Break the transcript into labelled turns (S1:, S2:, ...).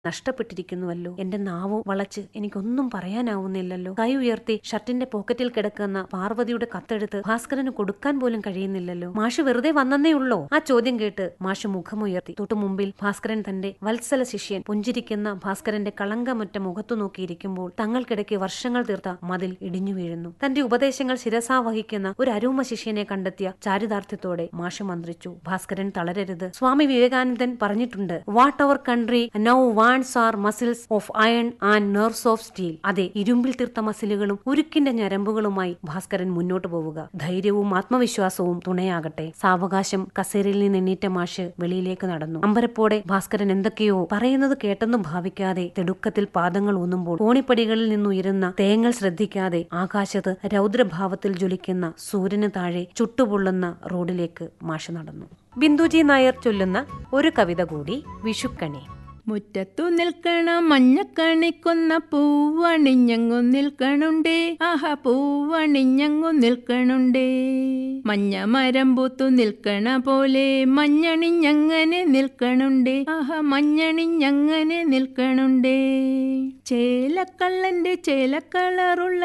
S1: നഷ്ടപ്പെട്ടിരിക്കുന്നുവല്ലോ എന്റെ നാവു വളച്ച് എനിക്കൊന്നും പറയാനാവുന്നില്ലല്ലോ കൈ ഉയർത്തി ഷർട്ടിന്റെ പോക്കറ്റിൽ കിടക്കുന്ന പാർവതിയുടെ കത്തെടുത്ത് ഭാസ്കരന് കൊടുക്കാൻ പോലും കഴിയുന്നില്ലല്ലോ മാഷ് വെറുതെ വന്നേ ഉള്ളോ ആ ചോദ്യം കേട്ട് മാഷ് മുഖമുയർത്തി തൊട്ടു മുമ്പിൽ ഭാസ്കരൻ തന്റെ വത്സല ശിഷ്യൻ പുഞ്ചിരിക്കുന്ന ഭാസ്കരന്റെ കളങ്കമറ്റ മുഖത്തു നോക്കിയിരിക്കുമ്പോൾ തങ്ങൾക്കിടയ്ക്ക് വർഷങ്ങൾ തീർത്ത മതിൽ ഇടിഞ്ഞു വീഴുന്നു തന്റെ ഉപദേശങ്ങൾ ശിരസാ വഹിക്കുന്ന ഒരു അരൂമ ശിഷ്യനെ കണ്ടെത്തിയ ചാരിതാർത്ഥ്യത്തോടെ മാഷ് മന്ത്രിച്ചു ഭാസ്കരൻ തളരരുത് സ്വാമി വിവേകാനന്ദൻ പറഞ്ഞിട്ടുണ്ട് what our country now wants are muscles of iron and nerves of steel അതെ ഇരുമ്പിൽ തീർത്ത മസിലുകളും ഉരുക്കിന്റെ ഞരമ്പുകളുമായി ഭാസ്കരൻ മുന്നോട്ട് പോവുക ധൈര്യവും ആത്മവിശ്വാസവും തുണയാകട്ടെ സാവകാശം കസേരയിൽ നിന്ന് എണ്ണീറ്റ മാഷ് വെളിയിലേക്ക് നടന്നു അമ്പരപ്പോടെ ഭാസ്കരൻ എന്തൊക്കെയോ പറയുന്നത് കേട്ടെന്നും ഭാവിക്കാതെ തിടുക്കത്തിൽ പാദങ്ങൾ ഊന്നുമ്പോൾ കോണിപ്പടികളിൽ നിന്നുയരുന്ന തേങ്ങൾ ശ്രദ്ധിക്കാതെ ആകാശത്ത് രൗദ്രഭാവത്തിൽ ജ്വലിക്കുന്ന സൂര്യന് താഴെ ചുട്ടുപൊള്ളുന്ന റോഡിലേക്ക് മാഷ് നടന്നു ബിന്ദുജി നായർ ചൊല്ലുന്ന ഒരു കവിത കൂടി വിഷുക്കണി
S2: മുറ്റത്തു നിൽക്കണ മഞ്ഞക്കണിക്കുന്ന പൂവണിഞ്ഞങ്ങു നിൽക്കണുണ്ടേ ആഹ പൂവണിഞ്ഞങ്ങു നിൽക്കണുണ്ടേ മഞ്ഞ മരം പൂത്തു നിൽക്കണ പോലെ മഞ്ഞണിഞ്ഞങ്ങനെ നിൽക്കണുണ്ടേ ആഹ മഞ്ഞണിഞ്ഞങ്ങനെ നിൽക്കണുണ്ടേ ചേലക്കള്ളന്റെ ചേലക്കളറുള്ള